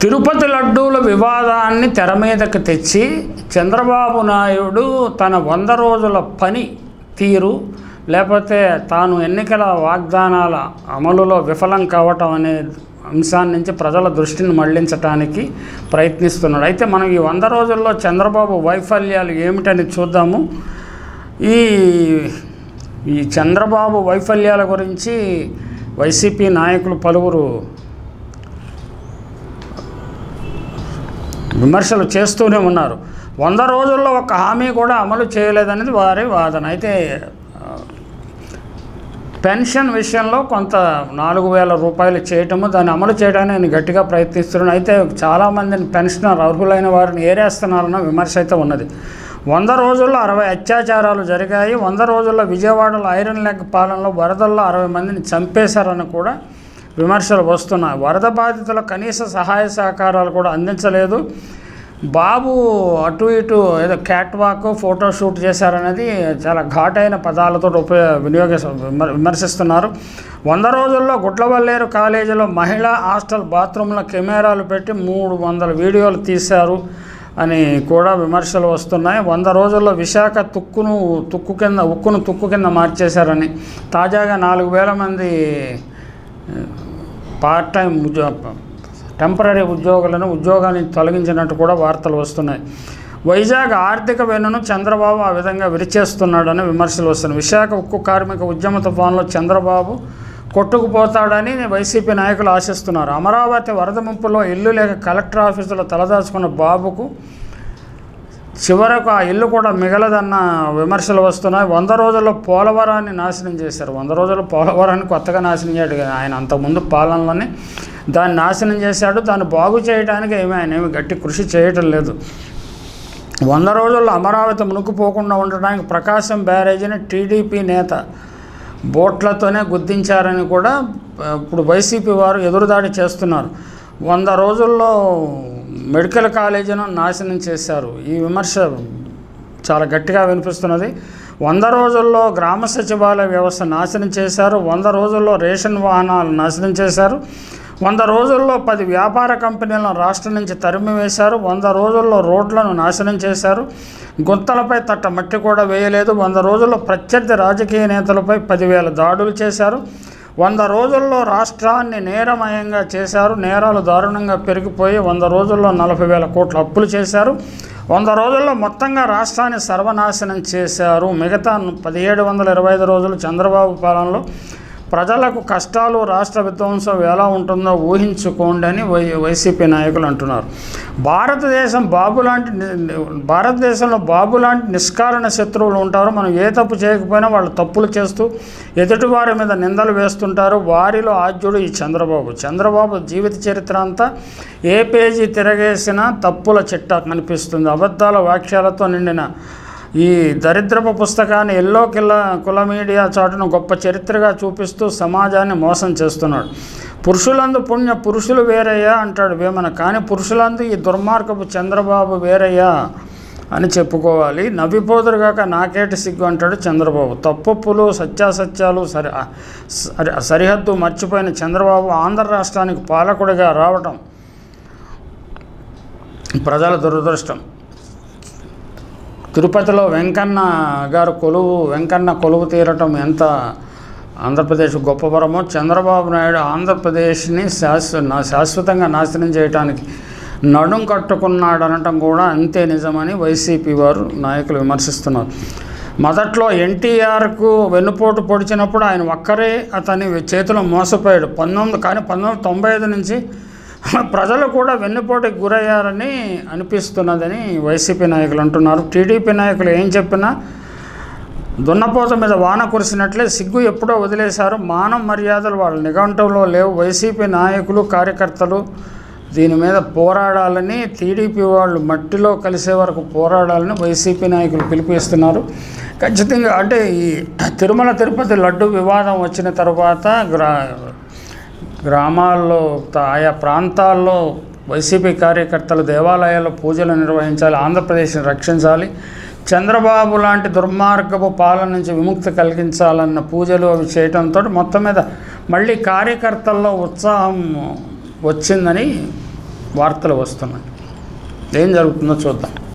తిరుపతి లడ్డూల వివాదాన్ని తెర మీదకి తెచ్చి చంద్రబాబు నాయుడు తన వంద రోజుల పని తీరు లేకపోతే తాను ఎన్నికల వాగ్దానాల అమలులో విఫలం కావటం అనే అంశాన్ని నుంచి ప్రజల దృష్టిని మళ్లించడానికి ప్రయత్నిస్తున్నాడు అయితే మనం ఈ వంద రోజుల్లో చంద్రబాబు వైఫల్యాలు ఏమిటని చూద్దాము ఈ ఈ చంద్రబాబు వైఫల్యాల గురించి వైసీపీ నాయకులు పలువురు విమర్శలు చేస్తూనే ఉన్నారు వంద రోజుల్లో ఒక హామీ కూడా అమలు చేయలేదనేది వారి వాదన అయితే ఆ, పెన్షన్ విషయంలో కొంత నాలుగు వేల రూపాయలు చేయటము దాన్ని అమలు చేయడానికి నేను గట్టిగా ప్రయత్నిస్తున్నాను అయితే చాలామందిని పెన్షనర్ అర్హులైన వారిని ఏరేస్తున్నారన్న విమర్శ అయితే ఉన్నది వంద రోజుల్లో అరవై అత్యాచారాలు జరిగాయి వంద రోజుల్లో విజయవాడలో ఐరన్ లెగ్ పాలనలో వరదల్లో అరవై మందిని చంపేశారని కూడా విమర్శలు వస్తున్నాయి వరద బాధితుల కనీస సహాయ సహకారాలు కూడా అందించలేదు బాబు అటు ఇటు ఏదో క్యాట్ వాక్ ఫోటో షూట్ చేశారనేది చాలా ఘాటైన పదాలతో ఉపయోగ వినియోగ విమర్- విమర్శిస్తున్నారు వంద రోజుల్లో గుడ్లవల్లేరు కాలేజీలో మహిళా హాస్టల్ బాత్రూంలో కెమెరాలు పెట్టి మూడు వందల వీడియోలు తీశారు అని కూడా విమర్శలు వస్తున్నాయి వంద రోజుల్లో విశాఖ తుక్కును తుక్కు కింద ఉక్కును తుక్కు కింద మార్చేశారని తాజాగా నాలుగు వేల మంది పార్ట్ టైం ఉద్యోగ టెంపరీ ఉద్యోగులను ఉద్యోగాన్ని తొలగించినట్టు కూడా వార్తలు వస్తున్నాయి వైజాగ్ ఆర్థిక వెన్నును చంద్రబాబు ఆ విధంగా విరిచేస్తున్నాడని విమర్శలు వస్తున్నాయి విశాఖ ఉక్కు కార్మిక ఉద్యమ తుఫాన్లో చంద్రబాబు కొట్టుకుపోతాడని వైసీపీ నాయకులు ఆశిస్తున్నారు అమరావతి వరద ముంపులో ఇల్లు లేక కలెక్టర్ ఆఫీసులో తలదాచుకున్న బాబుకు చివరకు ఆ ఇల్లు కూడా మిగలదన్న విమర్శలు వస్తున్నాయి వంద రోజుల్లో పోలవరాన్ని నాశనం చేశారు వంద రోజుల్లో పోలవరాన్ని కొత్తగా నాశనం చేయడు కదా ఆయన అంతకుముందు పాలనలోనే దాన్ని నాశనం చేశాడు దాన్ని బాగు చేయడానికి ఏమీ ఆయన ఏమి గట్టి కృషి చేయటం లేదు వంద రోజుల్లో అమరావతి మునుకుపోకుండా ఉండడానికి ప్రకాశం బ్యారేజీని టీడీపీ నేత బోట్లతోనే గుర్తించారని కూడా ఆ, ఇప్పుడు వైసీపీ వారు ఎదురుదాడి చేస్తున్నారు వంద రోజుల్లో మెడికల్ కాలేజీను నాశనం చేశారు ఈ విమర్శ చాలా గట్టిగా వినిపిస్తున్నది వంద రోజుల్లో గ్రామ సచివాలయ వ్యవస్థ నాశనం చేశారు వంద రోజుల్లో రేషన్ వాహనాలు నాశనం చేశారు వంద రోజుల్లో పది వ్యాపార కంపెనీలను రాష్ట్రం నుంచి తరిమివేశారు వంద రోజుల్లో రోడ్లను నాశనం చేశారు గుంతలపై తట్ట మట్టి కూడా వేయలేదు వంద రోజుల్లో ప్రత్యర్థి రాజకీయ నేతలపై పదివేల దాడులు చేశారు వంద రోజుల్లో రాష్ట్రాన్ని నేరమయంగా చేశారు నేరాలు దారుణంగా పెరిగిపోయి వంద రోజుల్లో నలభై వేల కోట్ల అప్పులు చేశారు వంద రోజుల్లో మొత్తంగా రాష్ట్రాన్ని సర్వనాశనం చేశారు మిగతా పదిహేడు వందల ఇరవై ఐదు రోజులు చంద్రబాబు పాలనలో ప్రజలకు కష్టాలు రాష్ట్ర విధ్వంసం ఎలా ఉంటుందో ఊహించుకోండి అని వై వైసీపీ నాయకులు అంటున్నారు భారతదేశం బాబు లాంటి ని- భారతదేశంలో బాబు లాంటి నిష్కారణ శత్రువులు ఉంటారు మనం ఏ తప్పు చేయకపోయినా వాళ్ళు తప్పులు చేస్తూ ఎదుటివారి మీద నిందలు వేస్తుంటారు వారిలో ఆద్యుడు ఈ చంద్రబాబు చంద్రబాబు జీవిత చరిత్ర అంతా ఏ పేజీ తిరగేసినా తప్పుల చిట్టా కనిపిస్తుంది అబద్ధాల వాక్యాలతో నిండిన ఈ దరిద్రపు పుస్తకాన్ని ఎల్లో కిల్ల కుల మీడియా చాటును గొప్ప చరిత్రగా చూపిస్తూ సమాజాన్ని మోసం చేస్తున్నాడు పురుషులందు పుణ్య పురుషులు వేరయ్యా అంటాడు వేమన కానీ పురుషులందు ఈ దుర్మార్గపు చంద్రబాబు వేరయ్యా అని చెప్పుకోవాలి నవ్విపోదురుగాక నాకేటి సిగ్గు అంటాడు చంద్రబాబు తప్పొప్పులు సత్యాసత్యాలు సరి సరి సరిహద్దు మర్చిపోయిన చంద్రబాబు ఆంధ్ర రాష్ట్రానికి పాలకుడిగా రావటం ప్రజల దురదృష్టం తిరుపతిలో వెంకన్న గారు కొలువు వెంకన్న కొలువు తీరటం ఎంత ఆంధ్రప్రదేశ్ గొప్పవరమో చంద్రబాబు నాయుడు ఆంధ్రప్రదేశ్ని శాశ్వ నా శాశ్వతంగా నాశనం చేయడానికి నడుం కట్టుకున్నాడు అనటం కూడా అంతే నిజమని వైసీపీ వారు నాయకులు విమర్శిస్తున్నారు మొదట్లో ఎన్టీఆర్కు వెన్నుపోటు పొడిచినప్పుడు ఆయన ఒక్కరే అతని చేతిలో మోసపోయాడు పంతొమ్మిది కానీ పంతొమ్మిది వందల తొంభై ఐదు నుంచి ప్రజలు కూడా వెన్నుపోటుకి గురయ్యారని అనిపిస్తున్నదని వైసీపీ నాయకులు అంటున్నారు టీడీపీ నాయకులు ఏం చెప్పినా దున్నపోత మీద వాన కురిసినట్లే సిగ్గు ఎప్పుడో వదిలేశారు మానం మర్యాదలు వాళ్ళ నిఘంటువులో లేవు వైసీపీ నాయకులు కార్యకర్తలు దీని మీద పోరాడాలని టీడీపీ వాళ్ళు మట్టిలో కలిసే వరకు పోరాడాలని వైసీపీ నాయకులు పిలుపునిస్తున్నారు ఖచ్చితంగా అంటే ఈ తిరుమల తిరుపతి లడ్డు వివాదం వచ్చిన తర్వాత గ్రా గ్రామాల్లో త- ఆయా ప్రాంతాల్లో వైసీపీ కార్యకర్తలు దేవాలయాల్లో పూజలు నిర్వహించాలి ఆంధ్రప్రదేశ్ని రక్షించాలి చంద్రబాబు లాంటి దుర్మార్గపు పాలన నుంచి విముక్తి కలిగించాలన్న పూజలు అవి చేయడంతో మొత్తం మీద మళ్ళీ కార్యకర్తల్లో ఉత్సాహం వచ్చిందని వార్తలు వస్తున్నాయి ఏం జరుగుతుందో చూద్దాం